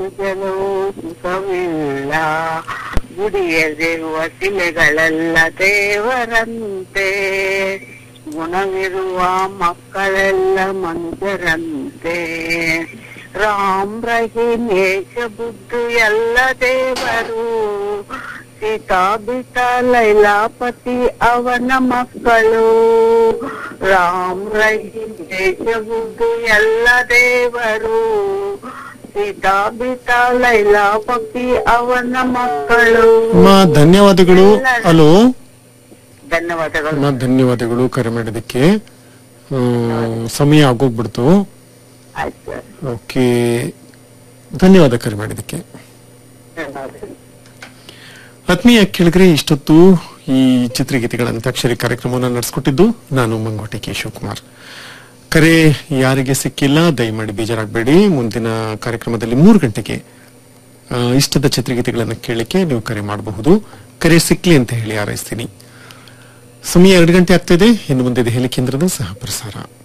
ಮನುಜನು ಸುಖವಿಲ್ಲ ಗುಡಿಯದಿರುವ ಶಿಲೆಗಳೆಲ್ಲ ದೇವರಂತೆ ಗುಣವಿರುವ ಮಕ್ಕಳೆಲ್ಲ ಮನುಜರಂತೆ ರಾಮ್ ರಹೀಂ ಯೇಷ ಬುದ್ಧು ಎಲ್ಲ ದೇವರು ಸೀತಾ ಬಿತ ಲೈಲಾಪತಿ ಅವನ ಮಕ್ಕಳು ರಾಮ್ ರಹೀಂ ಯೇಷ ಬುದ್ಧು ಎಲ್ಲ ದೇವರು ಸೀತಾ ಬಿತ ಲೈಲಾಪತಿ ಅವನ ಮಕ್ಕಳು ಅಮ್ಮ ಧನ್ಯವಾದಗಳು ಹಲೋ ಧನ್ಯವಾದಗಳು ಅಮ್ಮ ಧನ್ಯವಾದಗಳು ಕರೆ ಮಾಡಿದ್ದಕ್ಕೆ ಆ, ಸಮಯ ಆಗೋಗ್ಬಿಡ್ತು ಆಯ್ತು ಸರ್ ಓಕೆ ಧನ್ಯವಾದ ಕರೆ ಮಾಡಿದ್ದಕ್ಕೆ ಧನ್ಯವಾದಗಳು ಆತ್ಮೀಯ ಕೇಳಿದ್ರೆ ಇಷ್ಟೊತ್ತು ಈ ಚಿತ್ರಗೀತೆಗಳ ಅಂತ್ಯಾಕ್ಷರಿ ಕಾರ್ಯಕ್ರಮವನ್ನು ನಡೆಸ್ಕೊಟ್ಟಿದ್ದು ನಾನು ಮಂಗೋಟೆ ಕೆ ಶಿವಕುಮಾರ್ ಕರೆ ಯಾರಿಗೆ ಸಿಕ್ಕಿಲ್ಲ ದಯಮಾಡಿ ಬೇಜಾರಾಗಬೇಡಿ ಮುಂದಿನ ಕಾರ್ಯಕ್ರಮದಲ್ಲಿ ಮೂರು ಗಂಟೆಗೆ ಆ, ಇಷ್ಟದ ಚಿತ್ರಗೀತೆಗಳನ್ನು ಕೇಳಲಿಕ್ಕೆ ನೀವು ಕರೆ ಮಾಡಬಹುದು ಕರೆ ಸಿಕ್ಲಿ ಅಂತ ಹೇಳಿ ಹಾರೈಸ್ತೀನಿ ಸಮಯ ಎರಡು ಗಂಟೆ ಆಗ್ತಿದೆ ಇನ್ನು ಮುಂದೆ ದೆಹಲಿ ಕೇಂದ್ರದ ಸಹ ಪ್ರಸಾರ